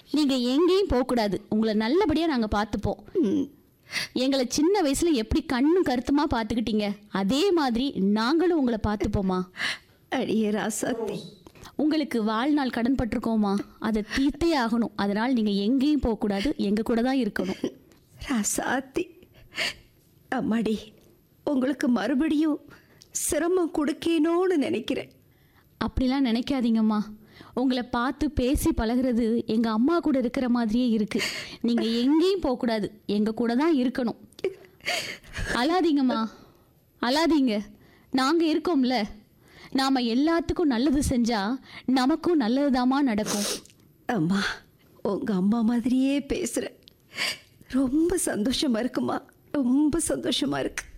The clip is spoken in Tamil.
நீங்க எங்கேயும் போகக்கூடாது உங்களை நல்லபடியா நாங்க பார்த்துப்போம் ம், எங்களை சின்ன வயசுல எப்படி கண்ணும் கருத்துமா பார்த்துக்கிட்டீங்க அதே மாதிரி நாங்களும் உங்களை பார்த்துப்போமா அடியே ராசாத்தி உங்களுக்கு வாழ்நாள் கடன் பட்டிருக்கோமா அதை தீர்த்தே ஆகணும் அதனால் நீங்க எங்கேயும் போகக்கூடாது எங்க கூட தான் இருக்கணும் ராசாத்தி அம்மாடி உங்களுக்கு மறுபடியும் சிரமம் கொடுக்கேனோன்னு நினைக்கிறேன் அப்படிலாம் நினைக்காதீங்கம்மா உங்களை பார்த்து பேசி பழகுறது எங்க அம்மா கூட இருக்கிற மாதிரியே இருக்கு நீங்க எங்கேயும் போகக்கூடாது எங்க கூட தான் இருக்கணும் அழாதீங்கம்மா அழாதீங்க நாங்க இருக்கோம்ல நாம எல்லாத்துக்கும் நல்லது செஞ்சா நமக்கும் நல்லதுதாம்மா நடக்கும் அம்மா உங்க அம்மா மாதிரியே பேசுற ரொம்ப சந்தோஷமா இருக்குமா ரொம்ப சந்தோஷமா இருக்கு